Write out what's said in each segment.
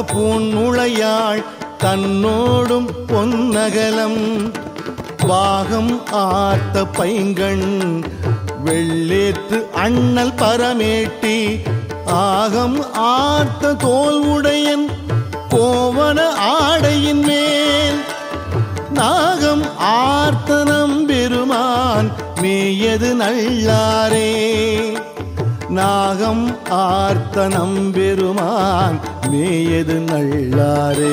பூன்முளையாள் தன்னோடும் பொன்னகலம் பாகம் ஆர்த்த பைங்கண் வெள்ளேற்று அண்ணல் பரமேட்டி ஆகம் ஆர்த்த தோல் உடையன் கோவன ஆடையின் மேல் நாகம் ஆர்த்தனம் பெருமான் மேயது நல்லாரே நாகம் ஆர்த்தனம் பெருமான் மேயது நல்லாரே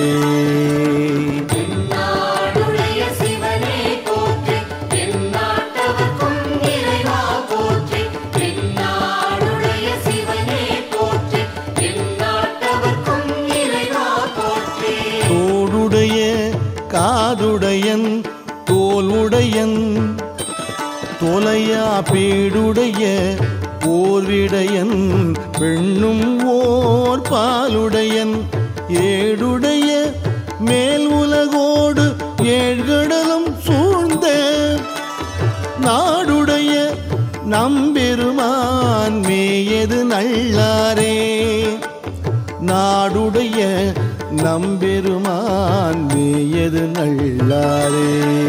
நாடுடைய சிவனே போற்றி எந்நாட்டவர்க்கும் இறைவா போற்றி எந்நாடுடைய சிவனே போற்றி எந்நாட்டவர்க்கும் இறைவா போற்றி தோடுடைய காதுடையன் தோலுடையன் தொலையா பீடுடைய ஓர்விடையன் பெண்ணும் ஓர் பாலுடையன் ஏடுடைய மேல் உலகோடு ஏழ்கடலும் சூழ்ந்த நாடுடைய நம்பெருமான் மேயது நல்லாரே நாடுடைய நம்பெருமான் மேயது நல்லாரே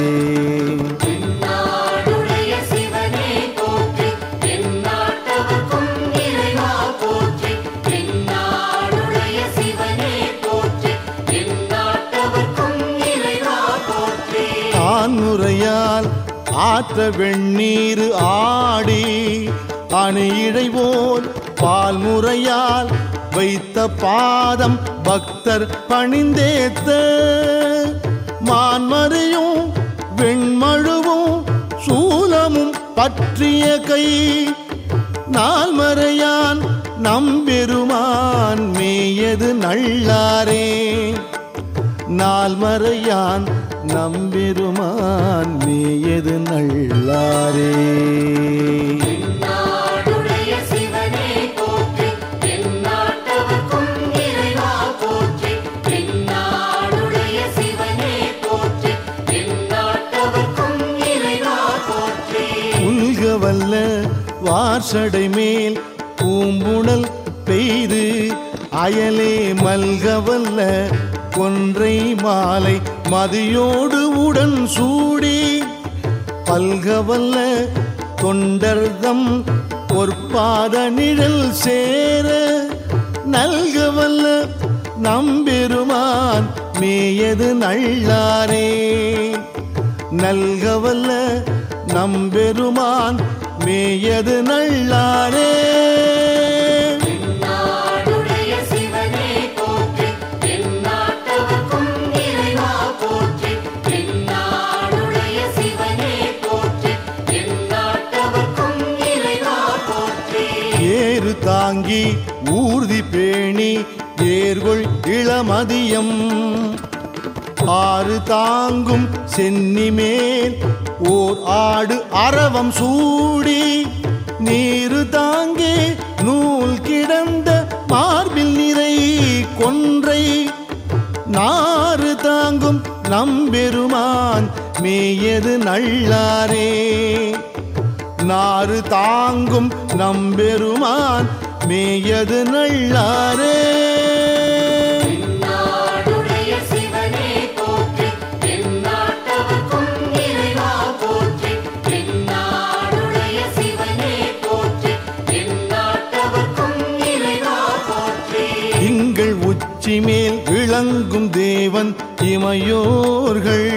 நாடுடைய சிவனே போற்றி எந்நாட்டவர்க்கும் இறைவா போற்றி எந்நாடுடைய சிவனே போற்றி எந்நாட்டவர்க்கும் இறைவா போற்றி ஆண்முறையால் ஆற்ற வெண்ணீர் ஆடி அணியிடைவோர் பால்முறையால் வைத்த பாதம் பக்தர் பணிந்தேத்த மான்மறையும் வெண்மழுவும் சூலமும் பற்றிய கை நால்மறையான் நம்பெருமான் மேயது நல்லாரே நால்மறையான் நம்பெருமான் மேயது நல்லாரே நாடுடைய சிவனே போற்றி எந்நாட்டவர்க்கும் இறைவா போற்றி எந்நாடுடைய சிவனே போற்றி எந்நாட்டவர்க்கும் இறைவா போற்றி உல்கவல்ல வார்சடை மேல் பூம்புணல் பெய்து அயலே மல்கவல்ல கொன்றை மாலை மதியோடு உடன் சூடி பல்கவல்ல தொண்டர்தம் பொற்பாத நிழல் சேர நல்கவல்ல நம்பெருமான் மேயது நல்லாரே நல்கவல்ல நம்பெருமான் மேயது நல்லாரே நாடுடைய சிவனே போற்றி எந்நாட்டவர்க்கும் இறைவா போற்றி எந்நாடுடைய சிவனே போற்றி எந்நாட்டவர்க்கும் இறைவா போற்றி ஏறு தாங்கி ஊர்தி பேணி ஏர்கொள் இளமதியம் ஆறு தாங்கும் சென்னி மேல் ஓர் ஆடு அரவம் சூடி நீரு தாங்கி நூல் கிடந்த மார்பில் நிறை கொன்றை நாறு தாங்கும் நம்பெருமான் மேயது நல்லாரே நாறு தாங்கும் நம்பெருமான் மேயது நல்லாரே நாடுடைய சிவனே போற்றி எந்நாட்டவர்க்கும் இறைவா போற்றி எந்நாடுடைய சிவனே போற்றி எந்நாட்டவர்க்கும் இறைவா போற்றி திங்கள் உச்சி மேல் விளங்கும் தேவன் இமையோர்கள்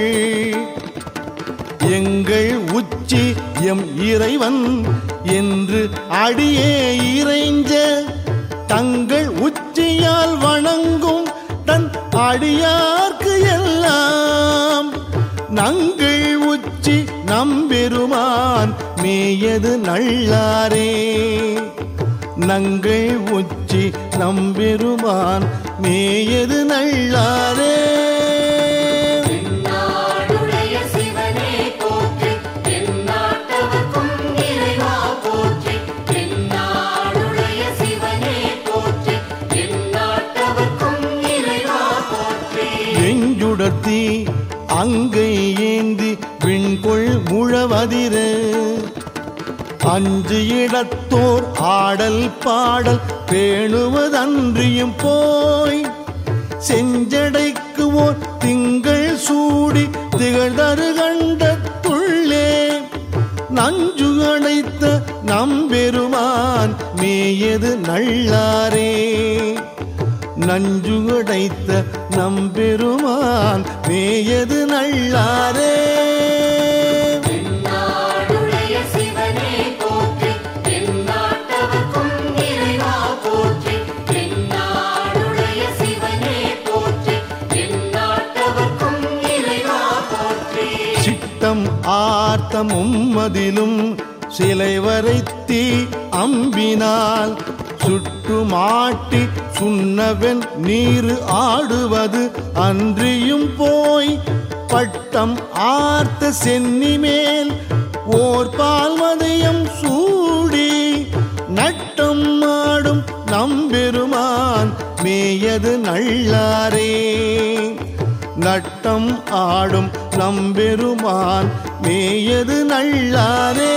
எங்கள் உச்சி எம் இறைவன் என்று அடியே இறைஞ்ச தங்கள் உச்சியால் வணங்கும் தன் அடியார்க்கு எல்லாம் நங்கள் உச்சி நம்பெருமான் மேயது நல்லாரே நங்கள் உச்சி நம்பெருமான் மேயது நல்லாரே நாடுடைய சிவனே போற்றி எந்நாட்டவர்க்கும் இறைவா போற்றி எந்நாடுடைய சிவனே போற்றி எந்நாட்டவர்க்கும் இறைவா போற்றி வெஞ்சுடர்த்தி அங்கை ஏந்தி விண்கொள் முழவதிர அஞ்சு இடத்தோர் ஆடல் பாடல் பேணுவதன்றியும் போய் செஞ்சடைக்கு ஓர் திங்கள் சூடி திகழ்தரு கண்டத்துள்ளே நஞ்சு அடைத்த நம்பெருமான் மேயது நல்லாரே நஞ்சு அடைத்த நம்பெருமான் மேயது நல்லாரே நாடுடைய சிவனே போற்றி எந்நாட்டவர்க்கும் இறைவா போற்றி எந்நாடுடைய சிவனே போற்றி எந்நாட்டவர்க்கும் இறைவா போற்றி சிட்டம் ஆர்த்தம் உம்மதிலும் சிலை வரைத்தி அம்பினால் சுட்டு மாட்டி சுண்ணவென் நீரு ஆடுவது அன்றியும் போய் பட்டம் ஆர்த்த சென்னி மேல் ஓர் பால்மதயம் சூடி நட்டம் ஆடும் நம்பெருமான் மேயது நல்லாரே நட்டம் ஆடும் நம்பெருமான் மேயது நல்லாரே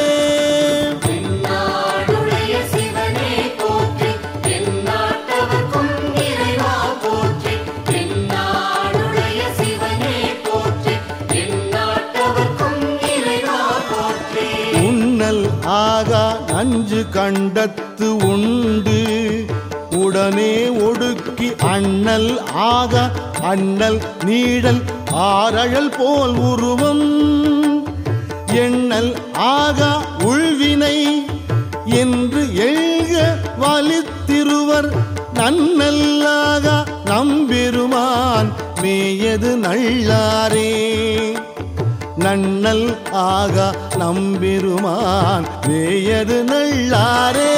நாடுடைய சிவனே போற்றி எந்நாட்டவர்க்கும் இறைவா போற்றி எந்நாடுடைய சிவனே போற்றி எந்நாட்டவர்க்கும் இறைவா போற்றி உன்னல் ஆகா நஞ்சு கண்டத்து உண்டு உடனே ஒடுக்கி அண்ணல் ஆக அண்ணல் நீழல் ஆரழல் போல் உருவம் எண்ணல் ஆகா உள்வினை என்று எழுக வலித்திருவர் நன்னல்லாக நம்பெருமான் மேயது நல்லாரே நன்னல் ஆகா நம்பெருமான் மேயது நல்லாரே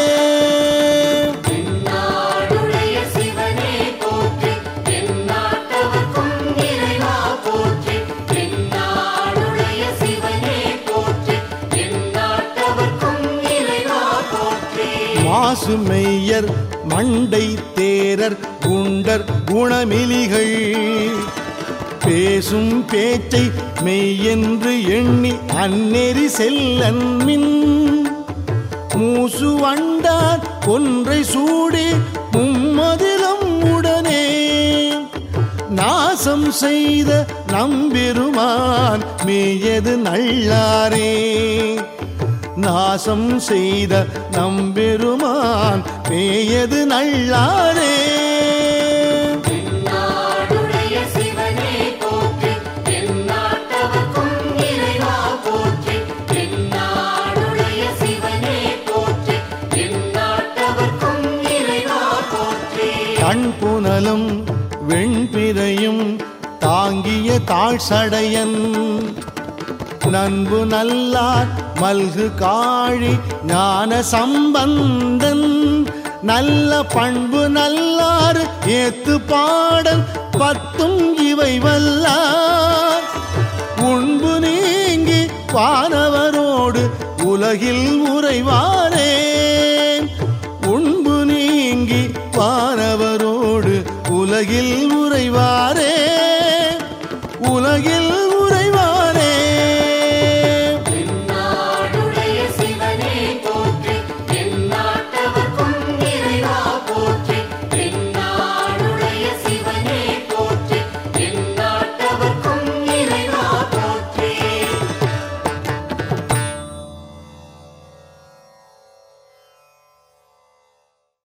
நாடுடைய சிவனே போற்றி எந்நாட்டவர்க்கும் இறைவா போற்றி எந்நாடுடைய சிவனே போற்றி எந்நாட்டவர்க்கும் இறைவா போற்றி மாசு மெய்யர் மண்டை தேரர் குண்டர் குணமிலிகள் பேசும் பேச்சை மெய்யென்று எண்ணி அந்நெறி செல்லன் மின் மூசு வண்டார் ஒன்றை சூடி மும்மதிலம் உடனே நாசம் செய்த நம்பெருமான் மேயது நல்லாரே நாசம் செய்த நம்பெருமான் மேயது நல்லாரே நாடுடைய சிவனே போற்றி எந்நாட்டவர்க்கும் இறைவா போற்றி எந்நாடுடைய சிவனே போற்றி எந்நாட்டவர்க்கும் இறைவா போற்றி கண் புனலும் வெண்பிரையும் தாங்கிய தாழ்சடையன் நண்பு நல்லார் மல்கு காழி ஞான சம்பந்தன் நல்ல பண்பு நல்லார் ஏத்து பாடல் பத்தும் இவை வல்லார் உண்பு நீங்கி வானவரோடு உலகில் உறைவாரே